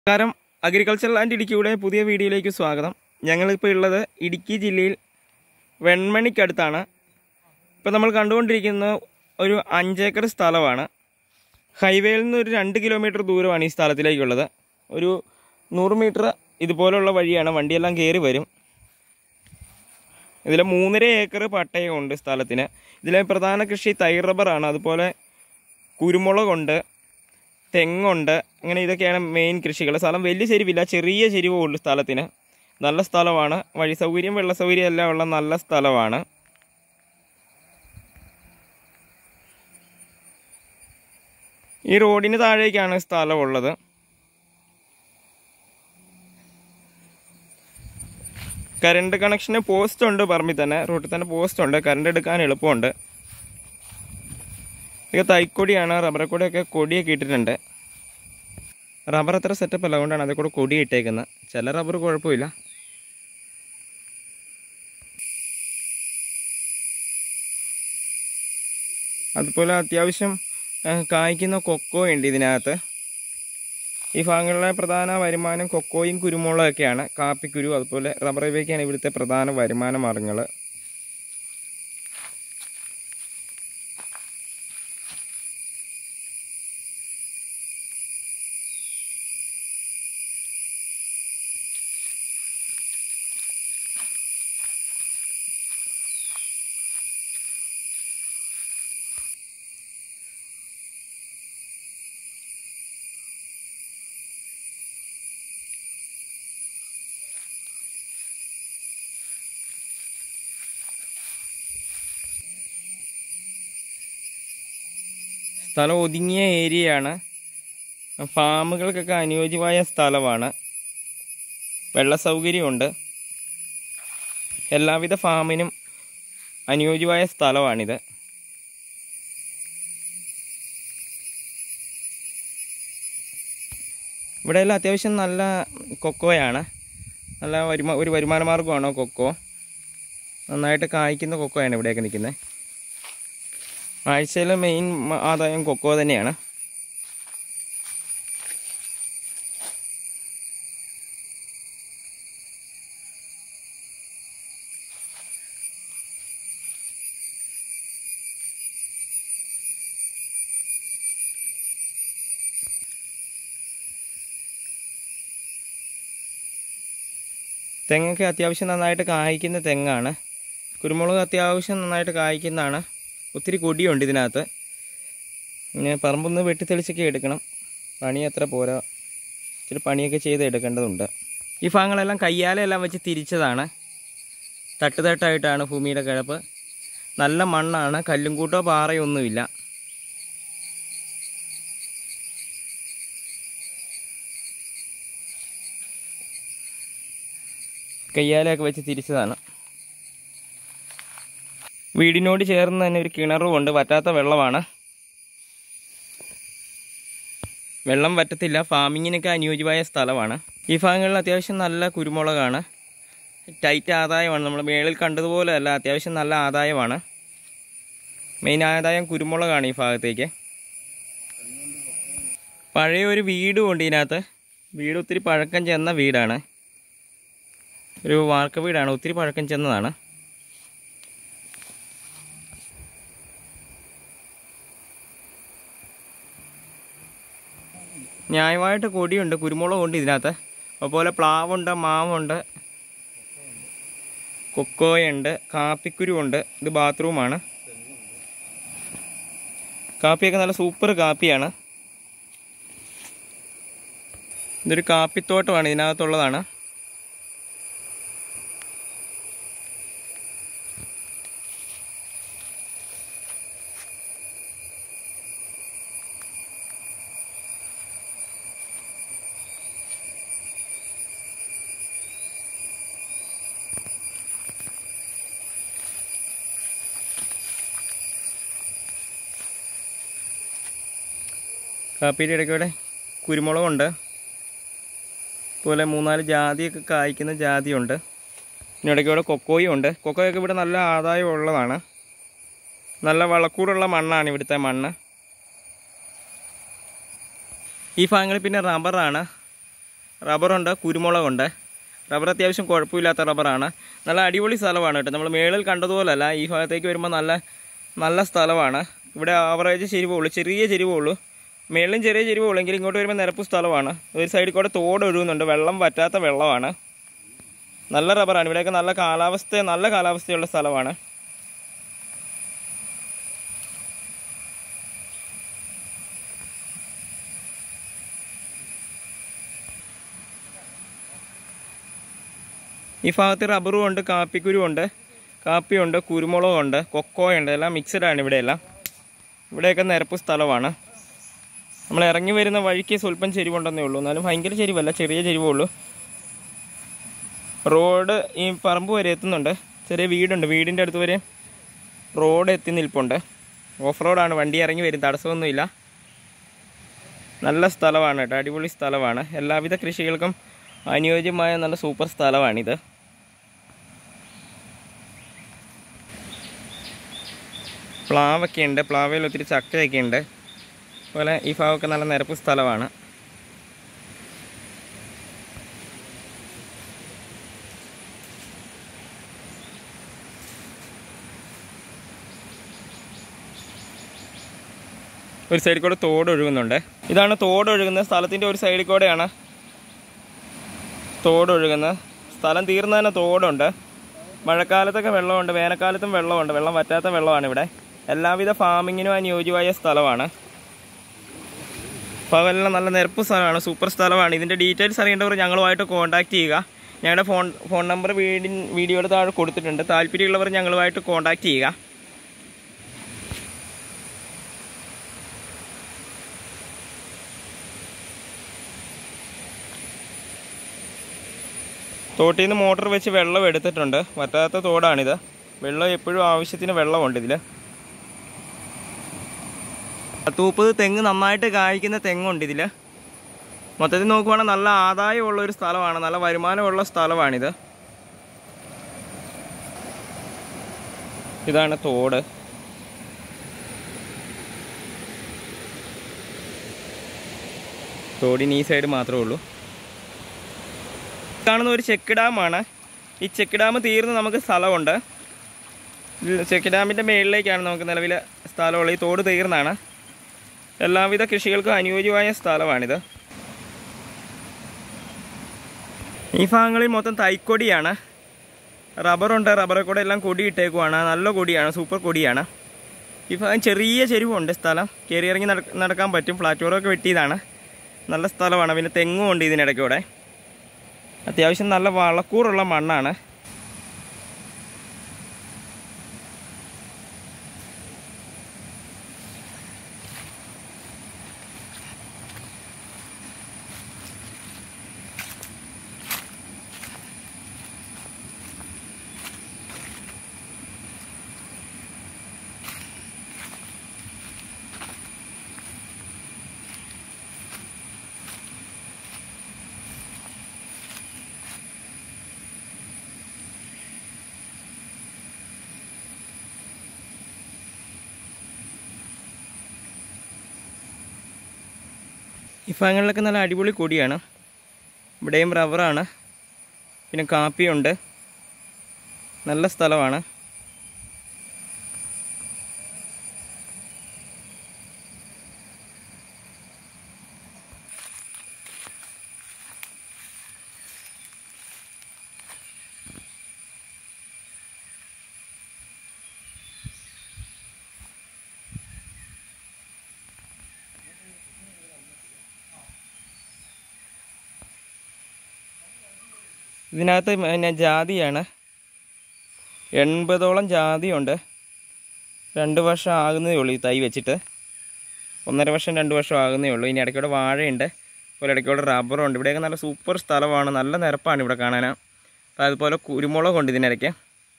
നമസ്കാരം agriculture and ഇടുക്കിയുടെ പുതിയ വീഡിയോയിലേക്ക് സ്വാഗതം ഞങ്ങളിപ്പോൾ ഉള്ളത് ഇടുക്കി ജില്ലയിൽ വെൺമണിക്കടുത്താണ് ഇപ്പോൾ നമ്മൾ കണ്ടുകൊണ്ടിരിക്കുന്ന ഒരു അഞ്ചേക്കർ സ്ഥലമാണ് ഹൈവേയിൽ നിന്ന് ഒരു രണ്ട് കിലോമീറ്റർ ദൂരമാണ് ഈ സ്ഥലത്തിലേക്കുള്ളത് ഒരു നൂറ് മീറ്റർ ഇതുപോലുള്ള വഴിയാണ് വണ്ടിയെല്ലാം കയറി വരും ഇതിൽ മൂന്നര ഏക്കർ പട്ടയമുണ്ട് സ്ഥലത്തിന് ഇതിലെ പ്രധാന കൃഷി തൈ റബ്ബറാണ് അതുപോലെ കുരുമുളകുണ്ട് തെങ്ങുണ്ട് അങ്ങനെ ഇതൊക്കെയാണ് മെയിൻ കൃഷികൾ സ്ഥലം വലിയ ചെരിവില്ല ചെറിയ ചെരിവേ ഉള്ളൂ സ്ഥലത്തിന് നല്ല സ്ഥലമാണ് വഴി സൗകര്യം വെള്ള സൗകര്യം എല്ലാം ഉള്ള നല്ല സ്ഥലമാണ് ഈ റോഡിന് താഴേക്കാണ് സ്ഥലമുള്ളത് കറണ്ട് കണക്ഷന് പോസ്റ്റ് ഉണ്ട് പറമ്പിൽ തന്നെ റോഡിൽ തന്നെ പോസ്റ്റ് ഉണ്ട് കറണ്ട് എടുക്കാൻ എളുപ്പമുണ്ട് ഇത് തൈക്കൊടിയാണ് റബ്ബർ കൊടിയൊക്കെ കൊടിയൊക്കെ ഇട്ടിട്ടുണ്ട് റബ്ബർ അത്ര സെറ്റപ്പ് അല്ല അതുകൊണ്ടാണ് അതേ കൂടെ കൊടി ഇട്ടേക്കുന്നത് ചില റബ്ബർ കുഴപ്പമില്ല അതുപോലെ അത്യാവശ്യം ആ, കായ്ക്കുന്ന കൊക്കോ ഉണ്ട് ഇതിനകത്ത് ഈ ഭാഗങ്ങളിലെ പ്രധാന വരുമാനം കൊക്കോയും കുരുമുളകൊക്കെയാണ് കാപ്പിക്കുരു അതുപോലെ റബ്ബർ ഇവയൊക്കെയാണ് ഇവിടുത്തെ പ്രധാന വരുമാന മാർഗങ്ങൾ സ്ഥലം ഒതുങ്ങിയ ഏരിയയാണ് ഫാമുകൾക്കൊക്കെ അനുയോജ്യമായ സ്ഥലമാണ് വെള്ള സൗകര്യമുണ്ട് എല്ലാവിധ ഫാമിനും അനുയോജ്യമായ സ്ഥലമാണിത് ഇവിടെയെല്ലാം അത്യാവശ്യം നല്ല കൊക്കോയാണ് നല്ല വരുമാ ഒരു വരുമാന മാർഗ്ഗമാണ് കൊക്കോ നന്നായിട്ട് കായ്ക്കുന്ന കൊക്കോയാണ് ഇവിടെയൊക്കെ നിൽക്കുന്നത് ആഴ്ചയിലെ മെയിൻ മ- ആദായം കൊക്കോ തന്നെയാണ് തെങ്ങൊക്കെ അത്യാവശ്യം നന്നായിട്ട് കായ്ക്കുന്ന തെങ്ങാണ് കുരുമുളക് അത്യാവശ്യം നന്നായിട്ട് കായ്ക്കുന്നതാണ് ഒത്തിരി കൊടിയുണ്ട് ഇതിനകത്ത് പിന്നെ പറമ്പൊന്ന് വെട്ടിത്തെളിച്ചൊക്കെ എടുക്കണം പണി അത്ര പോരാ ഇച്ചിരി പണിയൊക്കെ ചെയ്ത് എടുക്കേണ്ടതുണ്ട് ഈ ഭാഗങ്ങളെല്ലാം കയ്യാലെല്ലാം വെച്ച് തിരിച്ചതാണ് തട്ട് തട്ടായിട്ടാണ് ഭൂമിയുടെ കിഴപ്പ് നല്ല മണ്ണാണ് കല്ലും കൂട്ടോ പാറയോ ഒന്നുമില്ല കയ്യാലയൊക്കെ വെച്ച് തിരിച്ചതാണ് വീടിനോട് ചേർന്ന് തന്നെ ഒരു കിണറും ഉണ്ട് വറ്റാത്ത വെള്ളമാണ് വെള്ളം വറ്റത്തില്ല ഫാമിങ്ങിനൊക്കെ അനുയോജ്യമായ സ്ഥലമാണ് ഈ ഭാഗങ്ങളിൽ അത്യാവശ്യം നല്ല കുരുമുളകാണ് ടൈറ്റ് ആദായമാണ് നമ്മൾ മേളിൽ കണ്ടതുപോലെ അല്ല അത്യാവശ്യം നല്ല ആദായമാണ് മെയിൻ ആദായം കുരുമുളകാണ് ഈ ഭാഗത്തേക്ക് പഴയ ഒരു വീടും ഉണ്ട് ഇതിനകത്ത് വീട് ഒത്തിരി പഴക്കം ചെന്ന വീടാണ് ഒരു വാർക്ക വീടാണ് ഒത്തിരി പഴക്കം ചെന്നതാണ് ന്യായമായിട്ട് കൊടിയുണ്ട് കുരുമുളകുണ്ട് ഇതിനകത്ത് അതുപോലെ പ്ലാവുണ്ട് മാവുണ്ട് കൊക്കോയുണ്ട് കാപ്പിക്കുരുവുണ്ട് ഇത് ബാത്റൂമാണ് കാപ്പിയൊക്കെ നല്ല സൂപ്പർ കാപ്പിയാണ് ഇതൊരു കാപ്പിത്തോട്ടമാണ് ഇതിനകത്തുള്ളതാണ് കാപ്പിയുടെ ഇടയ്ക്കൂടെ കുരുമുളകുണ്ട് അതുപോലെ മൂന്നാല് ജാതിയൊക്കെ കായ്ക്കുന്ന ജാതിയുണ്ട് പിന്നെ ഇടയ്ക്കൂടെ കൊക്കോയും ഉണ്ട് കൊക്കോയൊക്കെ ഇവിടെ നല്ല ആദായം ഉള്ളതാണ് നല്ല വളക്കൂറുള്ള മണ്ണാണ് ഇവിടുത്തെ മണ്ണ് ഈ ഭാഗങ്ങളിൽ പിന്നെ റബ്ബറാണ് റബ്ബറുണ്ട് കുരുമുളകുണ്ട് റബ്ബർ അത്യാവശ്യം കുഴപ്പമില്ലാത്ത റബ്ബറാണ് നല്ല അടിപൊളി സ്ഥലമാണ് കേട്ടോ നമ്മൾ മേളിൽ കണ്ടതുപോലല്ല ഈ ഭാഗത്തേക്ക് വരുമ്പോൾ നല്ല നല്ല സ്ഥലമാണ് ഇവിടെ ആവറേജ് ചെരിവുള്ളൂ ചെറിയ ചെരിവുള്ളൂ മേളിലും ചെറിയ ചെരിവുള്ളൂ എങ്കിലും ഇങ്ങോട്ട് വരുമ്പോൾ നിരപ്പ് സ്ഥലമാണ് ഒരു സൈഡിൽ കൂടെ തോട് ഒഴുകുന്നുണ്ട് വെള്ളം വറ്റാത്ത വെള്ളമാണ് നല്ല റബ്ബറാണ് ഇവിടെയൊക്കെ നല്ല കാലാവസ്ഥ നല്ല കാലാവസ്ഥയുള്ള സ്ഥലമാണ് ഈ ഭാഗത്ത് റബ്ബറും ഉണ്ട് കാപ്പിക്കുരും ഉണ്ട് കാപ്പിയുണ്ട് കുരുമുളകുണ്ട് കൊക്കോയുണ്ട് എല്ലാം മിക്സഡ് ആണ് ഇവിടെയെല്ലാം ഇവിടെയൊക്കെ നിരപ്പ് സ്ഥലമാണ് നമ്മൾ ഇറങ്ങി വരുന്ന വഴിക്ക് സ്വല്പം ചെരിവുണ്ടെന്നേ ഉള്ളൂ എന്നാലും ഭയങ്കര ചെരിവല്ല ചെറിയ ചെരിവേ ഉള്ളൂ റോഡ് ഈ പറമ്പ് വരെ എത്തുന്നുണ്ട് ചെറിയ വീടുണ്ട് വീടിൻ്റെ അടുത്ത് വരെ റോഡ് എത്തി നിൽപ്പുണ്ട് ഓഫ് റോഡാണ് വണ്ടി ഇറങ്ങി വരും തടസ്സമൊന്നുമില്ല നല്ല സ്ഥലമാണ് കേട്ടോ അടിപൊളി സ്ഥലമാണ് എല്ലാവിധ കൃഷികൾക്കും അനുയോജ്യമായ നല്ല സൂപ്പർ സ്ഥലമാണിത് പ്ലാവൊക്കെ ഉണ്ട് പ്ലാവയിൽ ഒത്തിരി ചക്കയൊക്കെ ഉണ്ട് അതുപോലെ ഈ ഭാഗമൊക്കെ നല്ല നിരപ്പ് സ്ഥലമാണ് ഒരു സൈഡിൽ കൂടെ തോട് ഒഴുകുന്നുണ്ട് ഇതാണ് തോട് ഒഴുകുന്ന സ്ഥലത്തിൻ്റെ ഒരു സൈഡിൽ കൂടെയാണ് തോട് ഒഴുകുന്ന സ്ഥലം തീർന്നു തന്നെ തോടുണ്ട് മഴക്കാലത്തൊക്കെ വെള്ളമുണ്ട് വേനൽക്കാലത്തും വെള്ളമുണ്ട് വെള്ളം വറ്റാത്ത വെള്ളമാണ് ഇവിടെ എല്ലാവിധ ഫാമിങ്ങിനും അനുയോജ്യമായ സ്ഥലമാണ് അപ്പോൾ അതെല്ലാം നല്ല നിരപ്പ് സ്ഥലമാണ് സൂപ്പർ സ്ഥലമാണ് ഇതിൻ്റെ ഡീറ്റെയിൽസ് അറിയേണ്ടവർ ഞങ്ങളുമായിട്ട് കോൺടാക്റ്റ് ചെയ്യുക ഞങ്ങളുടെ ഫോൺ ഫോൺ നമ്പർ വീടിൻ വീഡിയോയുടെ താഴെ കൊടുത്തിട്ടുണ്ട് താല്പര്യമുള്ളവർ ഞങ്ങളുമായിട്ട് കോൺടാക്റ്റ് ചെയ്യുക തോട്ടിൽ നിന്ന് മോട്ടർ വെച്ച് വെള്ളം എടുത്തിട്ടുണ്ട് വറ്റാത്ത തോടാണിത് വെള്ളം എപ്പോഴും ആവശ്യത്തിന് വെള്ളമുണ്ട് ഇതിൽ പത്ത് മുപ്പത് തെങ്ങ് നന്നായിട്ട് കായ്ക്കുന്ന തെങ്ങുണ്ട് ഇതിൽ മൊത്തത്തിൽ നോക്കുവാണെങ്കിൽ നല്ല ആദായമുള്ള ഒരു സ്ഥലമാണ് നല്ല വരുമാനമുള്ള സ്ഥലമാണിത് ഇതാണ് തോട് തോടിന് ഈ സൈഡ് മാത്രമേ ഉള്ളൂ കാണുന്ന ഒരു ചെക്ക് ഡാമാണ് ഈ ചെക്ക് ഡാം തീർന്ന് നമുക്ക് സ്ഥലമുണ്ട് ഇത് ചെക്ക് ഡാമിൻ്റെ മേളിലേക്കാണ് നമുക്ക് നിലവിലെ സ്ഥലമുള്ളത് ഈ തോട് തീർന്നാണ് എല്ലാവിധ കൃഷികൾക്കും അനുയോജ്യമായ സ്ഥലമാണിത് ഈ ഭാഗങ്ങളിൽ മൊത്തം തൈക്കൊടിയാണ് റബ്ബറുണ്ട് റബ്ബറെ കൂടെ എല്ലാം കൊടി ഇട്ടേക്കുവാണ് നല്ല കൊടിയാണ് സൂപ്പർ കൊടിയാണ് ഈ ഭാഗം ചെറിയ ചെരുവുണ്ട് സ്ഥലം കയറി ഇറങ്ങി നട- നടക്കാൻ പറ്റും പ്ലാറ്റ്ഫോറൊക്കെ വെട്ടിയതാണ് നല്ല സ്ഥലമാണ് പിന്നെ തെങ്ങും ഉണ്ട് ഇതിനിടയ്ക്കൂടെ അത്യാവശ്യം നല്ല വളക്കൂറുള്ള മണ്ണാണ് ഈ ഭാഗങ്ങളിലൊക്കെ നല്ല അടിപൊളി കൊടിയാണ് ഇവിടെയും റബ്ബറാണ് പിന്നെ കാപ്പിയുണ്ട് നല്ല സ്ഥലമാണ് ഇതിനകത്ത് പിന്നെ ജാതിയാണ് എൺപതോളം ജാതിയുണ്ട് രണ്ട് വർഷം ആകുന്നതേ ഉള്ളൂ ഈ തൈ വെച്ചിട്ട് ഒന്നര വർഷം രണ്ട് വർഷം ആകുന്നേ ഉള്ളൂ ഇനി ഇടയ്ക്കൂടെ വാഴയുണ്ട് അതുപോലെ ഇടയ്ക്കൂടെ റബ്ബറുണ്ട് ഇവിടെയൊക്കെ നല്ല സൂപ്പർ സ്ഥലമാണ് നല്ല നിരപ്പാണ് ഇവിടെ കാണാൻ അപ്പോൾ അതുപോലെ കുരുമുളകുണ്ട് ഇതിനിടയ്ക്ക്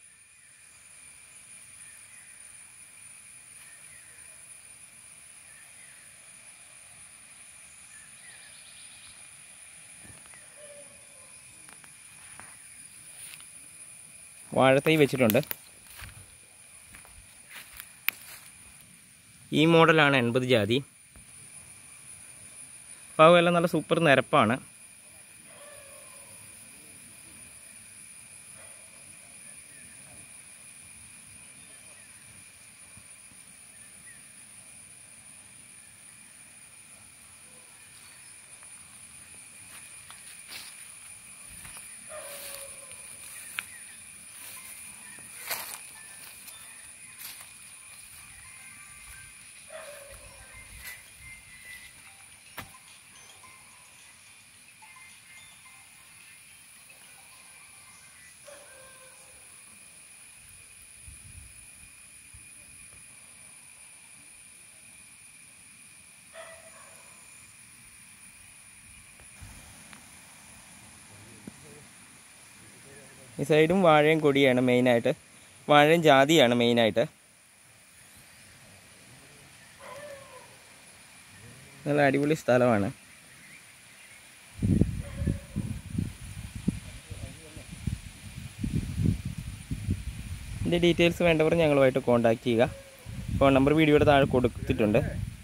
വാഴത്തൈ വെച്ചിട്ടുണ്ട് ഈ മോഡലാണ് എൺപത് ജാതി പാവം എല്ലാം നല്ല സൂപ്പർ നിരപ്പാണ് ഈ സൈഡും വാഴയും കൊടിയാണ് മെയിനായിട്ട് വാഴയും ജാതിയാണ് മെയിനായിട്ട് നല്ല അടിപൊളി സ്ഥലമാണ് ഇതിൻ്റെ ഡീറ്റെയിൽസ് വേണ്ടവർ ഞങ്ങളുമായിട്ട് കോൺടാക്റ്റ് ചെയ്യുക ഫോൺ നമ്പർ വീഡിയോയുടെ താഴെ കൊടുത്തിട്ടുണ്ട്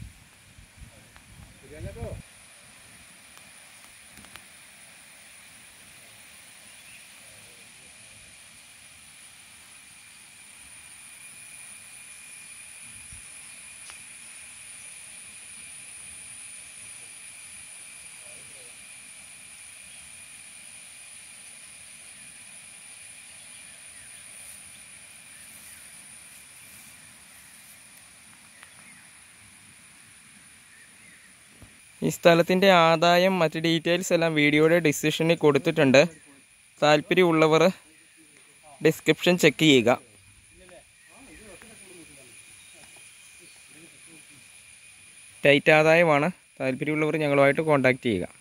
ഈ സ്ഥലത്തിൻ്റെ ആദായം മറ്റ് ഡീറ്റെയിൽസ് എല്ലാം വീഡിയോയുടെ ഡിസ്ക്രിപ്ഷനിൽ കൊടുത്തിട്ടുണ്ട് താല്പര്യമുള്ളവർ ഡിസ്ക്രിപ്ഷൻ ചെക്ക് ചെയ്യുക ടൈറ്റ് ആദായമാണ് താല്പര്യമുള്ളവർ ഞങ്ങളുമായിട്ട് കോൺടാക്റ്റ് ചെയ്യുക